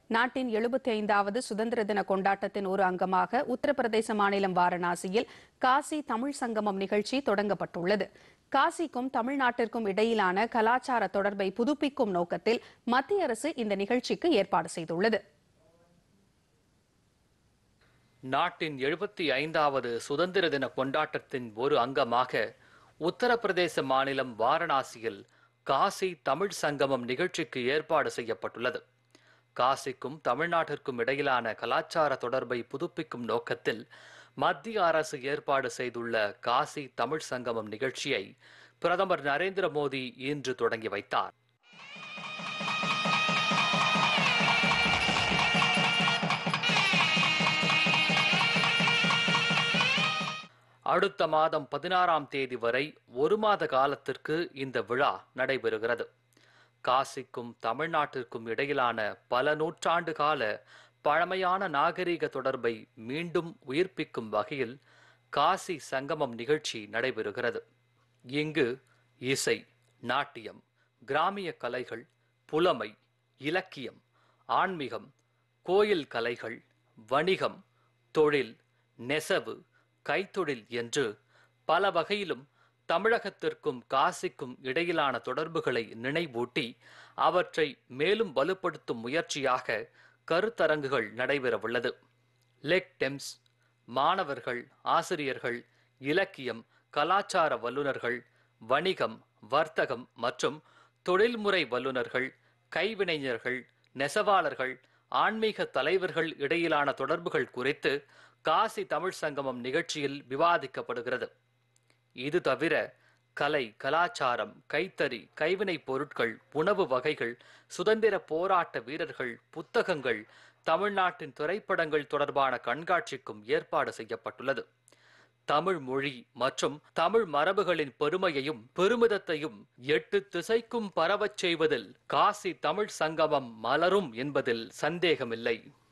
நாட்டின் எழுபத்தி ஐந்தாவது சுதந்திர தின கொண்டாட்டத்தின் ஒரு அங்கமாக உத்தரப்பிரதேச மாநிலம் வாரணாசியில் காசி தமிழ் சங்கமம் நிகழ்ச்சி தொடங்கப்பட்டுள்ளது காசிக்கும் தமிழ்நாட்டிற்கும் இடையிலான கலாச்சார தொடர்பை புதுப்பிக்கும் நோக்கத்தில் மத்திய அரசு இந்த நிகழ்ச்சிக்கு ஏற்பாடு செய்துள்ளது நாட்டின் எழுபத்தி ஐந்தாவது சுதந்திர தின கொண்டாட்டத்தின் ஒரு அங்கமாக உத்தரப்பிரதேச மாநிலம் வாரணாசியில் காசி தமிழ் சங்கமம் நிகழ்ச்சிக்கு ஏற்பாடு செய்யப்பட்டுள்ளது காசிக்கும் தமிழ்நாட்டிற்கும் இடையிலான கலாச்சார தொடர்பை புதுப்பிக்கும் நோக்கத்தில் மத்திய அரசு ஏற்பாடு செய்துள்ள காசி தமிழ் சங்கமம் நிகழ்ச்சியை பிரதமர் நரேந்திர மோடி இன்று தொடங்கி வைத்தார் அடுத்த மாதம் பதினாறாம் தேதி வரை ஒரு மாத காலத்திற்கு இந்த விழா நடைபெறுகிறது காசிக்கும் தமிழ்நாட்டிற்கும் இடையிலான பல நூற்றாண்டு கால பழமையான நாகரிக தொடர்பை மீண்டும் உயிர்ப்பிக்கும் வகையில் காசி சங்கமம் நிகழ்ச்சி நடைபெறுகிறது இங்கு இசை நாட்டியம் கிராமிய கலைகள் புலமை இலக்கியம் ஆன்மீகம் கோயில் கலைகள் வணிகம் தொழில் நெசவு கைத்தொழில் என்று பல வகையிலும் தமிழகத்திற்கும் காசிக்கும் இடையிலான தொடர்புகளை நினைவூட்டி அவற்றை மேலும் வலுப்படுத்தும் முயற்சியாக கருத்தரங்குகள் நடைபெறவுள்ளது லெக் டெம்ஸ் மாணவர்கள் ஆசிரியர்கள் இலக்கியம் கலாச்சார வல்லுநர்கள் வணிகம் வர்த்தகம் மற்றும் தொழில்முறை வல்லுநர்கள் கைவினைஞர்கள் நெசவாளர்கள் ஆன்மீக தலைவர்கள் இடையிலான தொடர்புகள் குறித்து காசி தமிழ் சங்கமம் நிகழ்ச்சியில் விவாதிக்கப்படுகிறது இது தவிர கலை கலாச்சாரம் கைத்தறி கைவினைப் பொருட்கள் உணவு வகைகள் சுதந்திர போராட்ட வீரர்கள் புத்தகங்கள் தமிழ்நாட்டின் திரைப்படங்கள் தொடர்பான கண்காட்சிக்கும் ஏற்பாடு செய்யப்பட்டுள்ளது தமிழ் மொழி மற்றும் தமிழ் மரபுகளின் பெருமையையும் பெருமிதத்தையும் எட்டு திசைக்கும் பரவச் செய்வதில் காசி தமிழ் சங்கமம் மலரும் என்பதில் சந்தேகமில்லை